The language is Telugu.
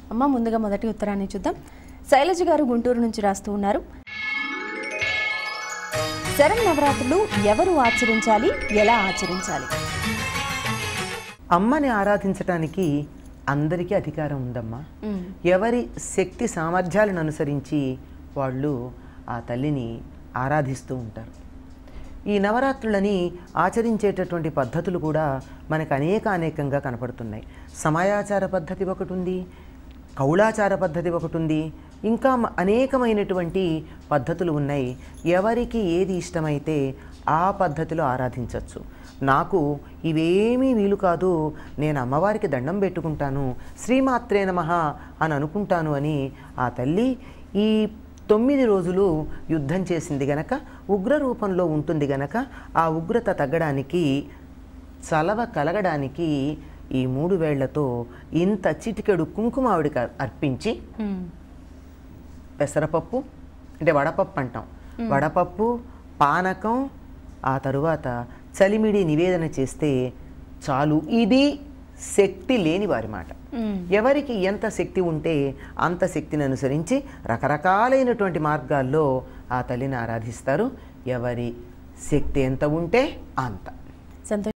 అమ్మ ముందుగా మొదటి ఉత్తరాన్ని చూద్దాం శైలజ గారు గుంటూరు నుంచి రాస్తూ ఉన్నారు శరణ్ నవరాత్రులు ఎవరు ఆచరించాలి ఎలా ఆచరించాలి అమ్మని ఆరాధించటానికి అందరికీ అధికారం ఉందమ్మా మ్మ్. ఎవరి శక్తి సామర్థ్యాలను అనుసరించి వాళ్ళు ఆ తల్లిని ఆరాధిస్తూ ఉంటారు ఈ నవరాత్రులని ఆచరించేటటువంటి పద్ధతులు కూడా మనకు అనేక అనేకంగా కనపడుతున్నాయి సమయాచార పద్ధతి ఒకటి ఉంది కౌళాచార పద్ధతి ఒకటి ఉంది ఇంకా మ- అనేకమైనటువంటి పద్ధతులు ఉన్నాయి ఎవరికి ఏది ఇష్టమైతే ఆ పద్ధతిలో ఆరాధించవచ్చు నాకు ఇవేమీ వీలు కాదు నేను అమ్మవారికి దండం పెట్టుకుంటాను శ్రీమాత్రే నమః అని అనుకుంటాను అని ఆ తల్లి ఈ తొమ్మిది రోజులు యుద్ధం చేసింది గనక ఉగ్ర రూపంలో ఉంటుంది గనక ఆ ఉగ్రత తగ్గడానికి చలవ కలగడానికి ఈ మూడు వేళ్లతో ఇంత చిటికెడు కుంకుమ ఆవిడికి అర్పించి మ్మ్. పెసరపప్పు అంటే వడపప్పు అంటాం వడపప్పు పానకం ఆ తరువాత చలిమిడి నివేదన చేస్తే చాలు ఇది శక్తి లేని వారి మాట మ్మ్. ఎవరికి ఎంత శక్తి ఉంటే అంత శక్తిని అనుసరించి రకరకాలైనటువంటి మార్గాల్లో ఆ తల్లిని ఆరాధిస్తారు ఎవరి శక్తి ఎంత ఉంటే అంత సంతోషం